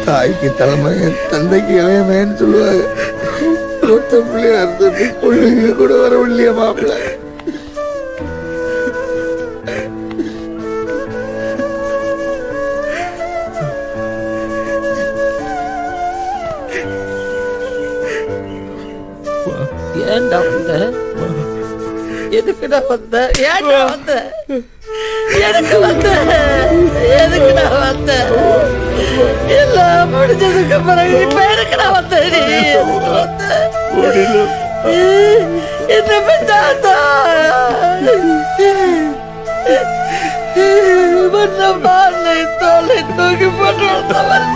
தாய்க்கு தலைமையன் தந்தைக்கு இளையமையன்னு சொல்லுவாங்க ஒத்த பிள்ளையா இருந்துட்டு பிள்ளைங்க கூட வரவில்லையா மாப்பிள்ள ஏன்டா வந்த எதுக்குடா வந்த ஏன்டா வந்த எதுக்கு வந்த எதுக்குடா வந்த எல்லாம் முடிஞ்சதுக்கு பிறகு இப்ப எதுக்குடா வந்த நீ எதுக்கு வந்த என்ன பெற்றாத்தா மன்ன பாலை தோலை தூக்கி போட்டு வந்தவன்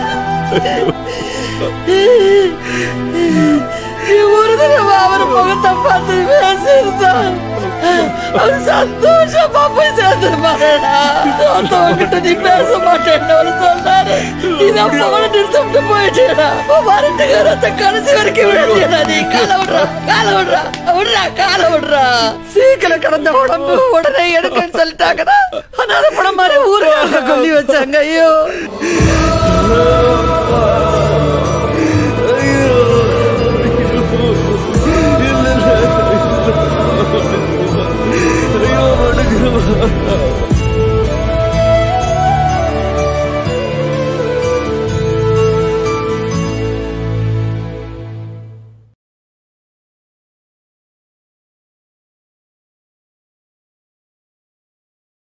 நீ ஒரு தடவை அவர் முகத்தை பார்த்து பேசியிருந்தான் அவன் சந்தோஷமா போய் சேர்ந்து பாருடா ஒருத்தவங்கிட்ட நீ பேச மாட்டேன்னு அவரு சொன்னாரு இதான் போன நிறுத்தம் போயிட்டேடா வரட்டுகிறத கடைசி வரைக்கும் விழுந்தியடா நீ கால விடுறா கால விடுறா விடுறா கால விடுறா சீக்கிரம் கடந்த உடம்பு உடனே எடுக்கன்னு சொல்லிட்டாங்கடா அனாத படம் மாதிரி ஊருக்காக கொல்லி வச்சாங்க ஐயோ